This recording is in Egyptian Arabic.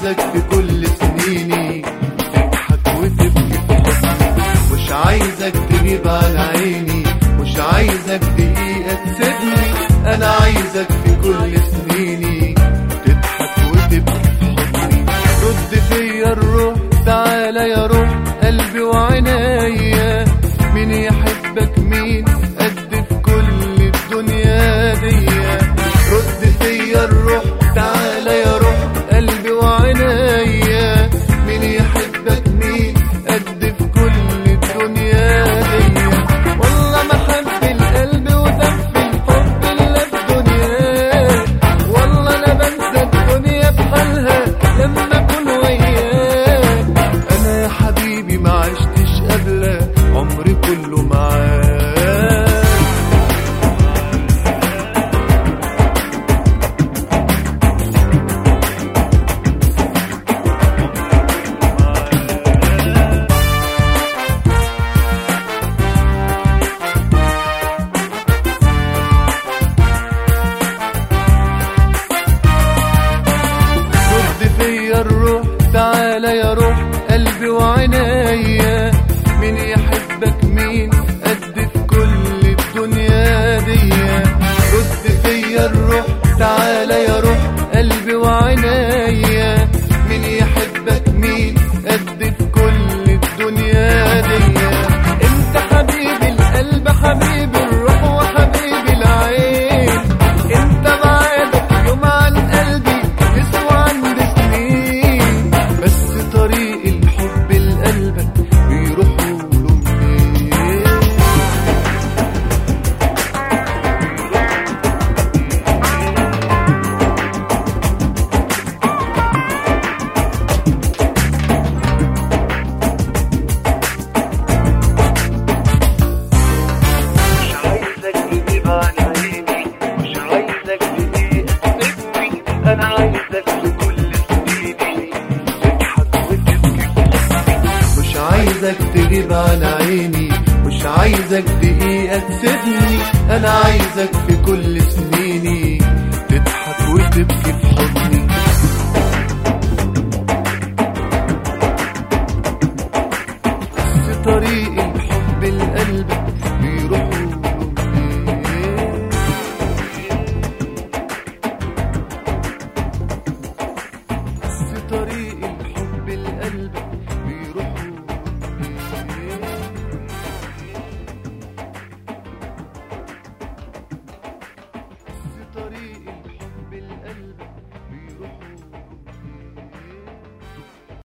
عايزك في كل سنيني تضحك وتبكي في حضني مش عايزك تغيب عن عيني مش عايزك دقيقة تسيبني أنا عايزك في كل سنيني تضحك وتبكي في حضني رد فيا الروح تعالى يا روح قلبي وعنايا مين يحبك مين قد في كل الدنيا دي رد فيا الروح تعالى يا روح قلبي وعنايا مين يحبك مين قد في كل الدنيا دي والله ما حب القلب ودف الحب اللي في دنياه والله انا بنسى الدنيا بحالها لما اكون وياك انا يا حبيبي ما عشتش قبلك عمري كله معاك رد فيا الروح تعالى يا روح قلبي وعنايا مين يحبك مين قد في كل الدنيا دي رد فيا الروح تعالى يا روح قلبي وعنايا مين يحبك مين قد في كل الدنيا دي انت حبيبي القلب حبيبي الروح وحبيبي العين انت بعدك يوم عن قلبي يسوى عند سنين بس طريق الحب لقلبك بيروحوا له منين مش عايزك تغيب عن عيني مش عايزك دقيقة تبكي أنا عايزك في كل سنيني تضحك وتبكي مش عايزك تغيب عن عيني مش عايزك دقيقة تسيبني أنا عايزك في كل سنيني تضحك وتبكي في حضني